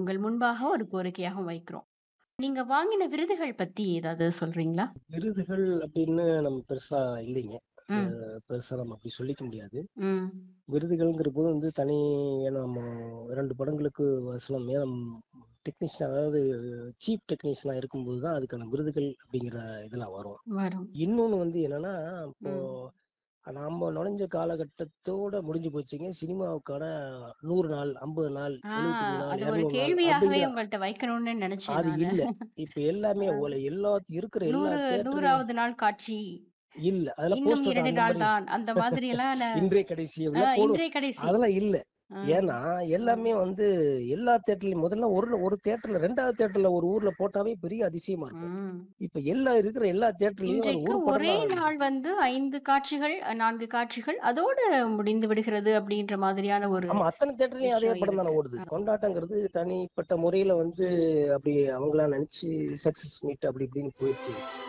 உங்கள் முன்பாக ஒரு கோரிக்கையாக வைக்கிறோம். நீங்க வாங்கின விருதுகள் பத்தி ஏதாவது சொல்றீங்களா? விருதுகள் அப்படின்னு நம்ம பெருசா இல்லைங்க. அ ம். பெருசா நம்ம அப்படி சொல்லிக்க முடியாது. ம். விருதுகள்ங்கிற போது வந்து தனி ஏன்னா நம்ம 2 படங்களுக்கு வசனம் ஏன்னா டெக்னீஷியன் அதாவது சீஃப் டெக்னீஷியனா இருக்கும்போது தான் அதுக்கான விருதுகள் அப்படிங்கிற இதெல்லாம் வரும். வரும். இன்னொன்னு வந்து என்னன்னா, இப்போ ம். நாம நுழைஞ்ச காலகட்டத்தோட முடிஞ்சு போச்சுங்க. சினிமாவுக்கான 100 நாள், 50 நாள், ஆ 75 நாள், அது ஒரு 200 நாள் கேள்வியாகவே அப்படிங்கிற உங்கள்ட்ட வைக்கணும்னு நினைச்சேன் அது நானு. இல்ல. இப்ப எல்லாமே ஆ. ஒல எல்லா இருக்கிற எல்லா 100 தியேட்டர்லயும் 100வது நாள் காட்சி. இல்ல. அதெல்லாம் இன்னும் போஸ்டர் 2 அந்த நாள் மாரி தான். அந்த மாதிரியெல்லாம் ந இன்றே கடைசி ஆ அப்படிலாம் போடுவோம். இன்றைய கடைசி. அதெல்லாம் இல்ல. ஆ. ஏன்னா எல்லாமே ம். வந்து எல்லா தியேட்டர்லயும் முதல்ல ஒரு ஒரு தியேட்டர்ல 2வது தியேட்டர்ல ஒரு ஊர்ல போட்டாவே பெரிய அதிசயமா இருக்கும். ம். இப்ப எல்லா இருக்கிற எல்லா தியேட்டர்லயும் அது இன்றைக்கு ஒரு ஒரே படம் தான் நாள் வந்து 5 காட்சிகள், 4 காட்சிகள் அதோடு முடிந்து விடுகிறது அப்படின்ற மாதிரியான ஒரு ஆமா. அத்தனை தியேட்டர்லயும் அதே விஷயம் படம் தானே இருக்கு. ஓடுது. ஆ. கொண்டாட்டங்கிறது தனிப்பட்ட முறையில வந்து அப்படி அவங்களா நினைச்சு சக்சஸ் மீட் அப்படி இப்படின்னு போயிடுச்சு.